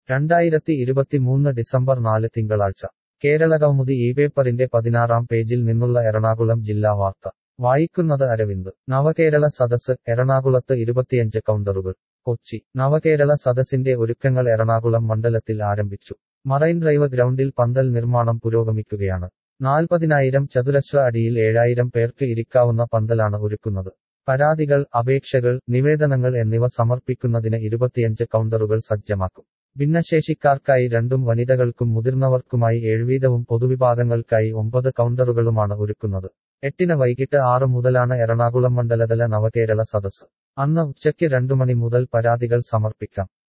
രണ്ടായിരത്തി ഇരുപത്തിമൂന്ന് ഡിസംബർ നാല് തിങ്കളാഴ്ച കേരള കൗമുദി ഈ പേപ്പറിന്റെ പതിനാറാം പേജിൽ നിന്നുള്ള എറണാകുളം ജില്ലാ വാർത്ത വായിക്കുന്നത് അരവിന്ദ് നവകേരള സദസ് എറണാകുളത്ത് ഇരുപത്തിയഞ്ച് കൗണ്ടറുകൾ കൊച്ചി നവകേരള സദസ്സിന്റെ ഒരുക്കങ്ങൾ എറണാകുളം മണ്ഡലത്തിൽ ആരംഭിച്ചു മറൈൻ ഡ്രൈവ് ഗ്രൗണ്ടിൽ പന്തൽ നിർമ്മാണം പുരോഗമിക്കുകയാണ് നാൽപ്പതിനായിരം ചതുരശ്ര അടിയിൽ ഏഴായിരം പേർക്ക് ഇരിക്കാവുന്ന പന്തലാണ് ഒരുക്കുന്നത് പരാതികൾ അപേക്ഷകൾ നിവേദനങ്ങൾ എന്നിവ സമർപ്പിക്കുന്നതിന് ഇരുപത്തിയഞ്ച് കൗണ്ടറുകൾ സജ്ജമാക്കും ഭിന്നശേഷിക്കാർക്കായി രണ്ടും വനിതകൾക്കും മുതിർന്നവർക്കുമായി ഏഴുവീതവും പൊതുവിഭാഗങ്ങൾക്കായി ഒമ്പത് കൗണ്ടറുകളുമാണ് ഒരുക്കുന്നത് എട്ടിന് വൈകിട്ട് ആറ് മുതലാണ് എറണാകുളം മണ്ഡലതല നവകേരള സദസ് അന്ന് ഉച്ചയ്ക്ക് രണ്ടു മണി മുതൽ പരാതികൾ സമർപ്പിക്കാം